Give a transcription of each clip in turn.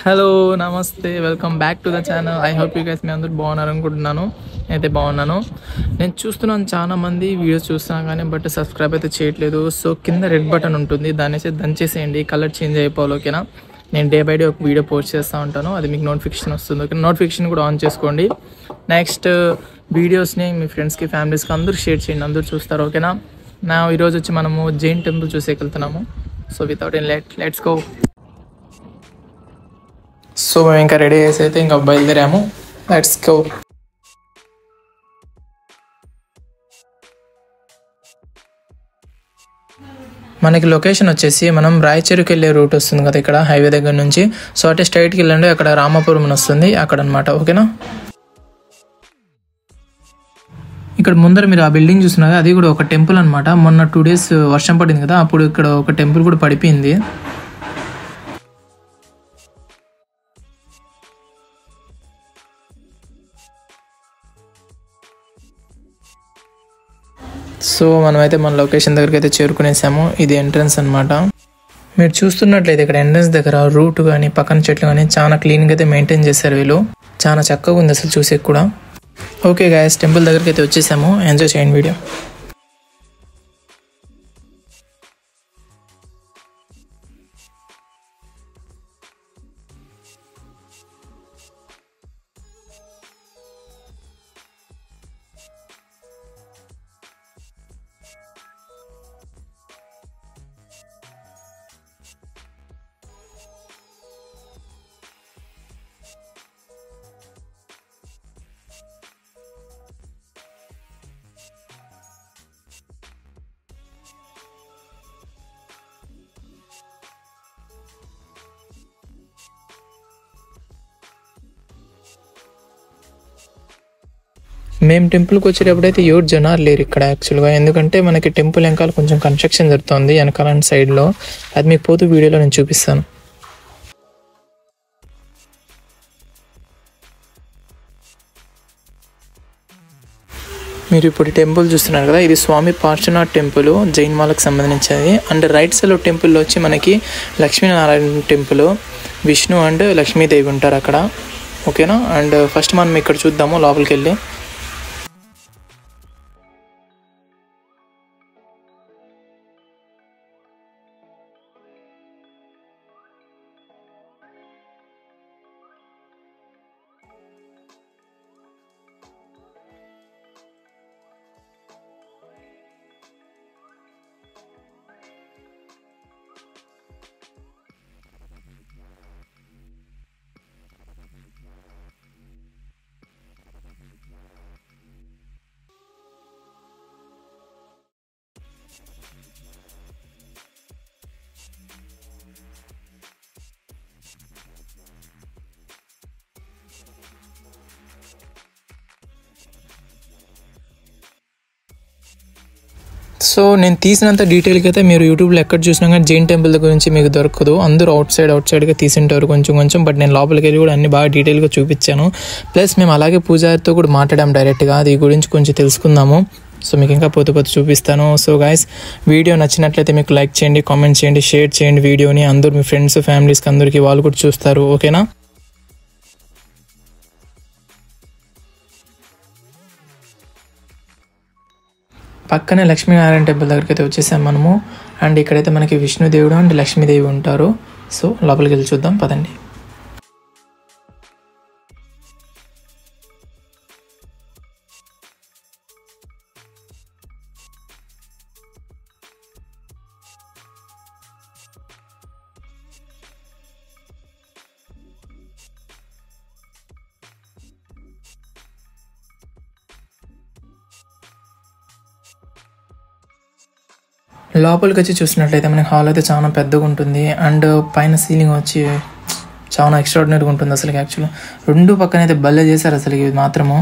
hello నమస్తే welcome back to the channel I hope you guys మీ అందరూ బాగున్నారు అనుకుంటున్నాను అయితే బాగున్నాను నేను చూస్తున్నాను చాలా మంది వీడియోస్ చూస్తున్నాను కానీ బట్ సబ్స్క్రైబ్ అయితే చేయట్లేదు సో కింద రెడ్ బటన్ ఉంటుంది దాన్ని అయితే దంచేసేయండి కలర్ చేంజ్ అయిపోవాలి ఓకేనా నేను డే బై డే ఒక వీడియో పోస్ట్ చేస్తూ ఉంటాను అది మీకు నోటిఫికేషన్ వస్తుంది ఓకే నోటిఫికేషన్ కూడా ఆన్ చేసుకోండి నెక్స్ట్ వీడియోస్ని మీ ఫ్రెండ్స్కి ఫ్యామిలీస్కి అందరూ షేర్ చేయండి అందరూ చూస్తారు ఓకేనా నా ఈరోజు వచ్చి మనము జైన్ టెంపుల్ చూసేకి వెళ్తున్నాము so without any let let's go so మేము ఇంకా రెడీ చేసి అయితే ఇంకా బయలుదేరాము లెట్స్ గో మనకి లొకేషన్ వచ్చేసి మనం రాయచూరుకి వెళ్ళే రూట్ వస్తుంది కదా ఇక్కడ హైవే దగ్గర నుంచి సో అటే స్ట్రైట్కి వెళ్ళండి అక్కడ రామాపురం అని వస్తుంది అక్కడ అనమాట ఓకేనా ఇక్కడ ముందర మీరు ఆ బిల్డింగ్ చూస్తున్నారు అది కూడా ఒక టెంపుల్ అనమాట మొన్న టూ డేస్ వర్షం పడింది కదా అప్పుడు ఇక్కడ ఒక టెంపుల్ కూడా పడిపోయింది సో మనమైతే మన లొకేషన్ దగ్గరికి అయితే చేరుకునేసాము ఇది ఎంట్రన్స్ అన్నమాట మీరు చూస్తున్నట్లయితే ఇక్కడ ఎంట్రన్స్ దగ్గర రూట్ కానీ పక్కన చెట్లు కానీ చాలా క్లీన్గా అయితే మెయింటైన్ చేశారు వీళ్ళు చాలా చక్కగా ఉంది అసలు చూసేకి కూడా ఓకే గాయస్ టెంపుల్ దగ్గరికి అయితే వచ్చేసాము ఎంజాయ్ చేయండి వీడియో మేము టెంపుల్కి వచ్చేటప్పుడైతే ఎవరు జనాలు లేరు ఇక్కడ యాక్చువల్గా ఎందుకంటే మనకి టెంపుల్ వెనకాల కొంచెం కన్స్ట్రక్షన్ జరుగుతుంది వెనకాల సైడ్లో అది మీకు పోతూ వీడియోలో నేను చూపిస్తాను మీరు ఇప్పుడు ఈ టెంపుల్ చూస్తున్నారు కదా ఇది స్వామి పార్శ్వనాథ్ టెంపుల్ జైన్ మాలకు సంబంధించినది అండ్ రైట్ సైడ్ టెంపుల్లో వచ్చి మనకి లక్ష్మీనారాయణ టెంపుల్ విష్ణు అండ్ లక్ష్మీదేవి ఉంటారు అక్కడ ఓకేనా అండ్ ఫస్ట్ మనం ఇక్కడ చూద్దాము లోపలికి వెళ్ళి సో నేను తీసినంత డీటెయిల్గా అయితే మీరు యూట్యూబ్లో ఎక్కడ చూసినా కానీ జైన్ టెంపుల్ గురించి మీకు దొరకదు అందరూ అవుట్ సైడ్ అవుట్ సైడ్గా తీసింటారు కొంచెం కొంచెం బట్ నేను లోపలికి వెళ్ళి కూడా అన్ని బాగా డీటెయిల్గా చూపించాను ప్లస్ మేము అలాగే పూజారితో కూడా మాట్లాడాం డైరెక్ట్గా అది గురించి కొంచెం తెలుసుకుందాము సో మీకు ఇంకా పొద్దు పొద్దు చూపిస్తాను సో గాయస్ వీడియో నచ్చినట్లయితే మీకు లైక్ చేయండి కామెంట్ చేయండి షేర్ చేయండి వీడియోని అందరూ మీ ఫ్రెండ్స్ ఫ్యామిలీస్కి అందరికీ వాళ్ళు కూడా చూస్తారు ఓకేనా పక్కనే లక్ష్మీనారాయణ టెంపుల్ దగ్గరికి అయితే వచ్చేసాం మనము అండ్ ఇక్కడైతే మనకి విష్ణుదేవుడు అండ్ లక్ష్మీదేవి ఉంటారు సో లోపలికి వెళ్ళి చూద్దాం పదండి లోపలికి వచ్చి చూసినట్లయితే మనకి హాల్ అయితే చాలా పెద్దగా ఉంటుంది అండ్ పైన సీలింగ్ వచ్చి చాలా ఎక్స్ట్రాడినరీగా ఉంటుంది అసలు యాక్చువల్ రెండు పక్కన అయితే భలే చేశారు అసలు ఇది మాత్రము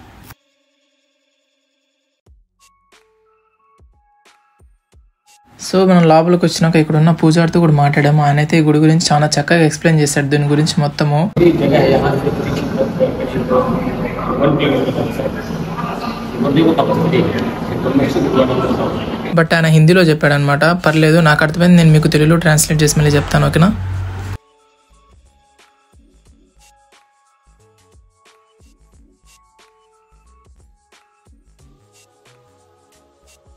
సో మనం లోపలికి వచ్చినాక ఇక్కడ ఉన్న పూజారితో కూడా మాట్లాడాము ఆయన అయితే ఈ గుడి గురించి చాలా చక్కగా ఎక్స్ప్లెయిన్ చేశాడు దీని గురించి మొత్తము బట్ ఆయన హిందీలో చెప్పాడు అనమాట పర్లేదు నాకు అర్థమైంది నేను మీకు తెలుగులో ట్రాన్స్లేట్ చేసి మళ్ళీ చెప్తాను ఓకేనా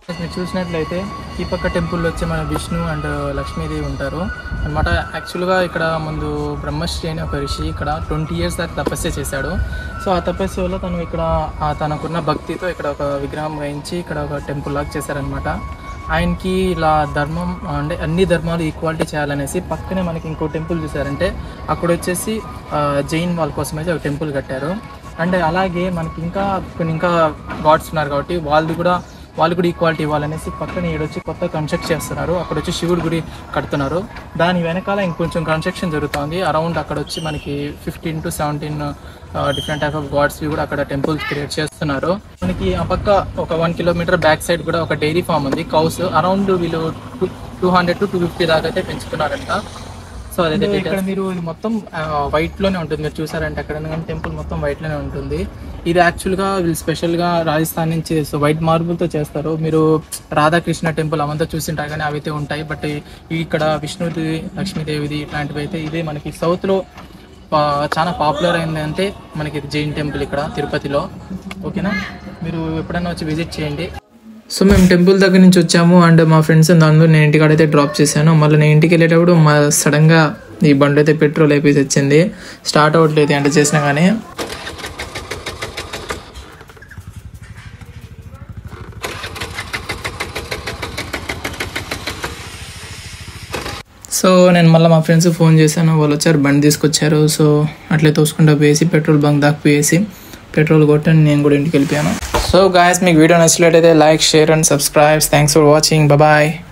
మీరు చూసినట్లయితే ఈ పక్క టెంపుల్లో వచ్చి మన విష్ణు అండ్ లక్ష్మీదేవి ఉంటారు అనమాట యాక్చువల్గా ఇక్కడ ముందు బ్రహ్మశ్రీ అనే ఒక ఋషి ఇక్కడ ట్వంటీ ఇయర్స్ దాకా తపస్య చేశాడు సో ఆ తపస్య వల్ల తను ఇక్కడ ఆ తనకున్న భక్తితో ఇక్కడ ఒక విగ్రహం వేయించి ఇక్కడ ఒక టెంపుల్ లాగా చేశారనమాట ఆయనకి ఇలా ధర్మం అంటే అన్ని ధర్మాలు ఈక్వాలిటీ చేయాలనేసి పక్కనే మనకి ఇంకో టెంపుల్ చూసారంటే అక్కడ వచ్చేసి ఆ, జైన్ వాళ్ళ కోసం అయితే ఒక టెంపుల్ కట్టారు అండ్ అలాగే మనకి ఇంకా కొన్ని ఇంకా గాడ్స్ ఉన్నారు కాబట్టి వాళ్ళది కూడా వాళ్ళు కూడా ఈక్వాలిటీ ఇవ్వాలనేసి పక్కన ఏడొచ్చి కొత్త కన్స్ట్రక్ట్ చేస్తున్నారు అక్కడ వచ్చి శివుడు గుడి కడుతున్నారు దాని వెనకాల ఇంకొంచెం కన్స్ట్రక్షన్ జరుగుతుంది అరౌండ్ అక్కడ వచ్చి మనకి fifteen to seventeen different type of gods కూడా అక్కడ టెంపుల్స్ క్రియేట్ చేస్తున్నారు మనకి ఆ పక్క ఒక వన్ కిలోమీటర్ బ్యాక్ సైడ్ కూడా ఒక డైరీ ఫామ్ ఉంది కౌస్ అరౌండ్ వీళ్ళు two two hundred to two fifty దాకా అయితే పెంచుతున్నారంట సో అదైతే ఇక్కడ మీరు ఇది మొత్తం వైట్ లోనే ఉంటుంది మీరు చూసారంటే అక్కడ కానీ టెంపుల్ మొత్తం వైట్ లోనే ఉంటుంది ఇది యాక్చువల్ గా వీళ్ళు స్పెషల్ గా రాజస్థాన్ నుంచి సో వైట్ మార్బుల్ తో చేస్తారు మీరు రాధాకృష్ణ టెంపుల్ అవంతా చూసింటారు కానీ అవి అయితే ఉంటాయి బట్ ఇక్కడ విష్ణుది లక్ష్మీదేవిది ఇట్లాంటివి అయితే ఇదే మనకి సౌత్ లో పా- చాలా పాపులర్ అయింది అంటే మనకి ఇది జైన్ టెంపుల్ ఇక్కడ తిరుపతిలో ఓకేనా మీరు ఎప్పుడైనా వచ్చి విజిట్ చేయండి సో మేము టెంపుల్ దగ్గర నుంచి వచ్చాము అండ్ మా ఫ్రెండ్స్ అందరూ నేను ఇంటికాడ అయితే డ్రాప్ చేశాను మళ్ళీ నేను ఇంటికి వెళ్ళేటప్పుడు మా సడన్గా ఈ బండి అయితే పెట్రోల్ అయిపోయి వచ్చింది స్టార్ట్ అవ్వట్లేదు అంటే చేసినా కానీ సో నేను మళ్ళీ మా ఫ్రెండ్స్ ఫోన్ చేశాను వాళ్ళు వచ్చారు బండి తీసుకొచ్చారు సో అట్లే తోసుకుంటూ పోయేసి పెట్రోల్ బంక్ దాకా పోయేసి పెట్రోల్ కొట్టని నేను కూడా ఇంటికి వెళ్ళిపోయాను సో గాయస్ మీకు వీడియో నచ్చినట్లయితే like share and subscribes thanks for watching bye